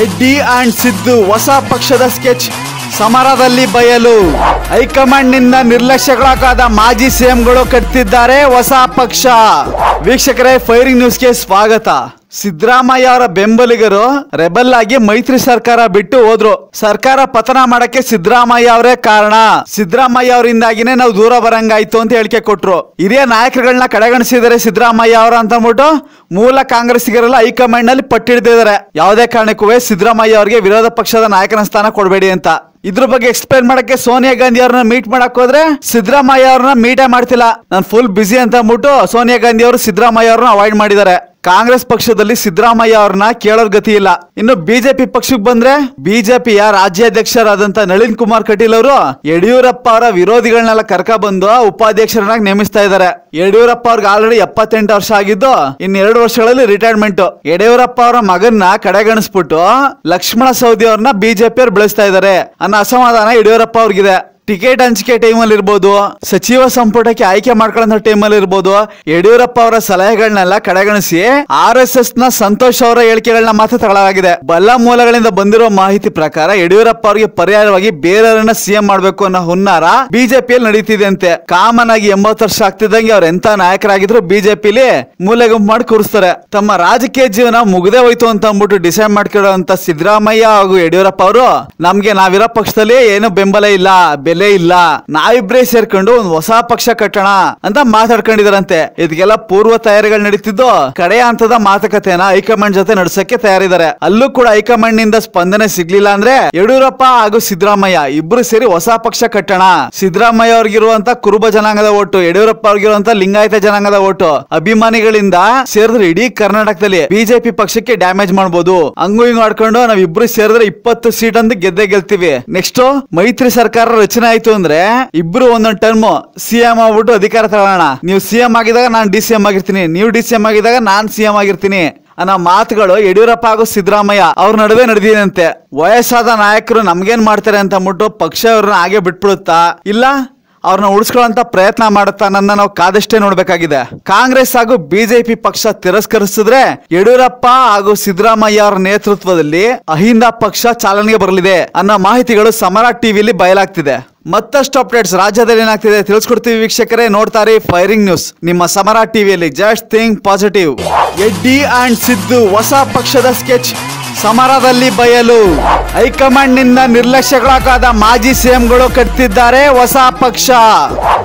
eddy and Siddu ಹೊಸ ಪಕ್ಷದ sketch ಸಮರದಲ್ಲಿ ಬಯಲು ಹೈಕಮಾಂಡ್ ನಿಂದ ನಿರ್ಲಕ್ಷ್ಯಕ್ಕೊಳಗಾದ ಮಾಜಿ ಸಿಎಂಗಳು ಕಟ್ತಿದ್ದಾರೆ ಹೊಸ ಪಕ್ಷ ವೀಕ್ಷಕರೇ ಫೈರಿಂಗ್ ನ್ಯೂಸ್ಗೆ ಸ್ವಾಗತ ಸಿದ್ದರಾಮಯ್ಯ ಅವರ ಬೆಂಬಲಿಗರು ರೆಬಲ್ ಆಗಿ ಮೈತ್ರಿ ಸರ್ಕಾರ ಬಿಟ್ಟು ಹೋದ್ರು ಸರ್ಕಾರ ಪತನ ಮಾಡಕ್ಕೆ ಸಿದ್ದರಾಮಯ್ಯ ಅವರೇ ಕಾರಣ ಸಿದ್ದರಾಮಯ್ಯ ಅವರಿಂದಾಗಿನೇ ನಾವು ದೂರ ಬರಂಗಾಯ್ತು ಅಂತ ಹೇಳಿಕೆ ಕೊಟ್ರು ಹಿರಿಯ ನಾಯಕರುಗಳನ್ನ ಕಡೆಗಣಿಸಿದರೆ ಸಿದ್ದರಾಮಯ್ಯ ಅವರು ಅಂತ ಅಂದ್ಬಿಟ್ಟು ಮೂಲ ಕಾಂಗ್ರೆಸ್ಸಿಗರೆಲ್ಲ ಹೈಕಮಾಂಡ್ ನಲ್ಲಿ ಪಟ್ಟಿಡ್ತಿದ್ದಾರೆ ಯಾವುದೇ ಕಾರಣಕ್ಕೂ ಸಿದ್ದರಾಮಯ್ಯ ಅವರಿಗೆ ವಿರೋಧ ಪಕ್ಷದ ನಾಯಕನ ಸ್ಥಾನ ಕೊಡಬೇಡಿ ಅಂತ ಇದ್ರ ಬಗ್ಗೆ ಎಕ್ಸ್ಪ್ಲೈನ್ ಮಾಡಕ್ಕೆ ಸೋನಿಯಾ ಗಾಂಧಿ ಅವ್ರನ್ನ ಮೀಟ್ ಮಾಡಕ್ ಹೋದ್ರೆ ಸಿದ್ದರಾಮಯ್ಯ ಅವ್ರನ್ನ ಮೀಟೇ ಮಾಡ್ತಿಲ್ಲ ನಾನು ಫುಲ್ ಬಿಸಿ ಅಂತ ಅಂದ್ಬಿಟ್ಟು ಸೋನಿಯಾ ಗಾಂಧಿ ಅವರು ಸಿದ್ದರಾಮಯ್ಯ ಅವ್ರನ್ನ ಅವಾಯ್ಡ್ ಮಾಡಿದ್ದಾರೆ ಕಾಂಗ್ರೆಸ್ ಪಕ್ಷದಲ್ಲಿ ಸಿದ್ದರಾಮಯ್ಯ ಅವ್ರನ್ನ ಕೇಳೋರ್ ಗತಿ ಇಲ್ಲ ಇನ್ನು ಬಿಜೆಪಿ ಪಕ್ಷಕ್ಕೆ ಬಂದ್ರೆ ಬಿಜೆಪಿಯ ರಾಜ್ಯಾಧ್ಯಕ್ಷರಾದಂತ ನಳಿನ್ ಕುಮಾರ್ ಕಟೀಲ್ ಅವರು ಯಡಿಯೂರಪ್ಪ ಅವರ ವಿರೋಧಿಗಳನ್ನೆಲ್ಲ ಕರ್ಕ ಬಂದು ಉಪಾಧ್ಯಕ್ಷರನ್ನಾಗಿ ನೇಮಿಸ್ತಾ ಇದ್ದಾರೆ ಯಡಿಯೂರಪ್ಪ ಅವ್ರಿಗೆ ಆಲ್ರೆಡಿ ಎಪ್ಪತ್ತೆಂಟು ವರ್ಷ ಆಗಿದ್ದು ಇನ್ ಎರಡು ವರ್ಷಗಳಲ್ಲಿ ರಿಟೈರ್ಮೆಂಟ್ ಯಡಿಯೂರಪ್ಪ ಅವರ ಮಗನ್ನ ಕಡೆಗಣಿಸ್ಬಿಟ್ಟು ಲಕ್ಷ್ಮಣ ಸವದಿ ಅವ್ರನ್ನ ಬಿಜೆಪಿ ಅವ್ರು ಬೆಳೆಸ್ತಾ ಇದ್ದಾರೆ ಅನ್ನೋ ಅಸಮಾಧಾನ ಯಡಿಯೂರಪ್ಪ ಅವ್ರಿಗಿದೆ ಟಿಕೆಟ್ ಹಂಚಿಕೆ ಟೈಮಲ್ಲಿ ಇರ್ಬೋದು ಸಚಿವ ಸಂಪುಟಕ್ಕೆ ಆಯ್ಕೆ ಮಾಡ್ಕೊಳ್ಳೋ ಟೈಮಲ್ಲಿ ಇರ್ಬೋದು ಯಡಿಯೂರಪ್ಪ ಅವರ ಸಲಹೆಗಳನ್ನೆಲ್ಲ ಕಡೆಗಣಿಸಿ ಆರ್ ಎಸ್ ಎಸ್ ನ ಸಂತೋಷ್ ಅವರ ಹೇಳಿಕೆಗಳನ್ನ ಮಾತ್ರ ತಗೊಳ್ಳಲಾಗಿದೆ ಬಲ್ಲ ಮೂಲಗಳಿಂದ ಬಂದಿರೋ ಮಾಹಿತಿ ಪ್ರಕಾರ ಯಡಿಯೂರಪ್ಪ ಅವರಿಗೆ ಪರ್ಯಾಯವಾಗಿ ಬೇರೆಯವರನ್ನ ಸಿಎಂ ಮಾಡ್ಬೇಕು ಅನ್ನೋ ಹುನ್ನಾರ ಬಿಜೆಪಿಯಲ್ಲಿ ನಡೀತಿದೆ ಅಂತೆ ಕಾಮನ್ ಆಗಿ ಎಂಬತ್ತು ವರ್ಷ ಆಗ್ತಿದ್ದಂಗೆ ಅವ್ರ ಎಂತ ನಾಯಕರಾಗಿದ್ರು ಬಿಜೆಪಿಲಿ ಮೂಲೆ ಗುಂಪು ಮಾಡಿ ಕೂರಿಸ್ತಾರೆ ತಮ್ಮ ರಾಜಕೀಯ ಜೀವನ ಮುಗ್ದೇ ಹೋಯ್ತು ಅಂತ ಅಂದ್ಬಿಟ್ಟು ಡಿಸೈಡ್ ಮಾಡ್ಕೊಳ್ಳೋ ಸಿದ್ದರಾಮಯ್ಯ ಹಾಗೂ ಯಡಿಯೂರಪ್ಪ ಅವರು ನಮ್ಗೆ ನಾವಿರೋ ಪಕ್ಷದಲ್ಲಿ ಏನು ಬೆಂಬಲ ಇಲ್ಲ ಬೆಲೆ ಇಲ್ಲ ನಾವಿಬ್ರೇ ಸೇರ್ಕೊಂಡು ಒಂದು ಹೊಸ ಪಕ್ಷ ಕಟ್ಟೋಣ ಅಂತ ಮಾತಾಡ್ಕೊಂಡಿದಾರಂತೆ ಇದಕ್ಕೆಲ್ಲ ಪೂರ್ವ ತಯಾರಿಗಳು ನಡೀತಿದ್ದು ಕಡೆಯ ಹಂತದ ಮಾತುಕತೆನ ಹೈಕಮಾಂಡ್ ಜೊತೆ ನಡ್ಸಕ್ಕೆ ತಯಾರಿದ್ದಾರೆ ಅಲ್ಲೂ ಕೂಡ ಹೈಕಮಾಂಡ್ ನಿಂದ ಸ್ಪಂದನೆ ಸಿಗ್ಲಿಲ್ಲ ಅಂದ್ರೆ ಯಡಿಯೂರಪ್ಪ ಹಾಗೂ ಸಿದ್ದರಾಮಯ್ಯ ಇಬ್ರು ಸೇರಿ ಹೊಸ ಪಕ್ಷ ಕಟ್ಟೋಣ ಸಿದ್ದರಾಮಯ್ಯ ಅವ್ರಿಗಿರುವಂತ ಕುರುಬ ಜನಾಂಗದ ಓಟು ಯಡಿಯೂರಪ್ಪ ಅವ್ರಿಗಿರುವಂತ ಲಿಂಗಾಯತ ಜನಾಂಗದ ಓಟು ಅಭಿಮಾನಿಗಳಿಂದ ಸೇರಿದ್ರೆ ಇಡೀ ಕರ್ನಾಟಕದಲ್ಲಿ ಬಿಜೆಪಿ ಪಕ್ಷಕ್ಕೆ ಡ್ಯಾಮೇಜ್ ಮಾಡ್ಬೋದು ಹಂಗು ಹಿಂಗ್ ಮಾಡ್ಕೊಂಡು ನಾವ್ ಇಬ್ರು ಸೇರಿದ್ರೆ ಇಪ್ಪತ್ತು ಸೀಟ್ ಅಂತ ಗೆದ್ದೆ ಗೆಲ್ತೀವಿ ನೆಕ್ಸ್ಟ್ ಮೈತ್ರಿ ಸರ್ಕಾರ ರಚನೆ ಆಯ್ತು ಅಂದ್ರೆ ಇಬ್ರು ಒಂದೊಂದ್ ಟರ್ಮ್ ಸಿಎಂ ಆಗ್ಬಿಟ್ಟು ಅಧಿಕಾರ ತಗೊಳ್ಳೋಣ ನೀವು ಸಿಎಂ ಆಗಿದಾಗ ನಾನು ಡಿ ಸಿ ಎಂ ಆಗಿರ್ತೀನಿ ನೀವು ಡಿ ಸಿ ಎಂ ಆಗಿದಾಗ ನಾನ್ ಸಿಎಂ ಆಗಿರ್ತೀನಿ ಅನ್ನೋ ಮಾತುಗಳು ಯಡಿಯೂರಪ್ಪ ಹಾಗೂ ಸಿದ್ದರಾಮಯ್ಯ ಅವ್ರ ನಡುವೆ ನಡೆದಿದಂತೆ ವಯಸ್ಸಾದ ನಾಯಕರು ನಮ್ಗೇನ್ ಮಾಡ್ತಾರೆ ಅಂತ ಅಂದ್ಬಿಟ್ಟು ಪಕ್ಷ ಅವ್ರನ್ನ ಹಾಗೆ ಬಿಟ್ಬಿಡುತ್ತಾ ಇಲ್ಲ ಅವ್ರನ್ನ ಉಳಿಸ್ಕೊಳ್ಳೋಂತ ಪ್ರಯತ್ನ ಮಾಡುತ್ತಾ ನನ್ನ ನಾವು ಕಾದಷ್ಟೇ ನೋಡ್ಬೇಕಾಗಿದೆ ಕಾಂಗ್ರೆಸ್ ಹಾಗೂ ಬಿಜೆಪಿ ಪಕ್ಷ ತಿರಸ್ಕರಿಸಿದ್ರೆ ಯಡಿಯೂರಪ್ಪ ಹಾಗೂ ಸಿದ್ದರಾಮಯ್ಯ ಅವರ ನೇತೃತ್ವದಲ್ಲಿ ಅಹಿಂದ ಪಕ್ಷ ಚಾಲನೆಗೆ ಬರಲಿದೆ ಅನ್ನೋ ಮಾಹಿತಿಗಳು ಸಮರ ಟಿವಿಲಿ ಬಯಲಾಗ್ತಿದೆ ಮತ್ತಷ್ಟು ಅಪ್ಡೇಟ್ಸ್ ರಾಜ್ಯದಲ್ಲಿ ಏನಾಗ್ತಿದೆ ತಿಳಿಸ್ಕೊಡ್ತೀವಿ ವೀಕ್ಷಕರೇ ನೋಡ್ತಾರೆ ಫೈರಿಂಗ್ ನ್ಯೂಸ್ ನಿಮ್ಮ ಸಮರ ಟಿವಿಯಲ್ಲಿ just think positive Yeddy and Siddu ಹೊಸ ಪಕ್ಷದ ಸ್ಕೆಚ್ ಸಮರದಲ್ಲಿ ಬಯಲು ಹೈಕಮಾಂಡ್ ನಿಂದ ನಿರ್ಲಕ್ಷ್ಯಕ್ಕೊಳಗಾದ ಮಾಜಿ ಸಿಎಂಗಳು ಕಟ್ತಿದ್ದಾರೆ ಹೊಸ ಪಕ್ಷ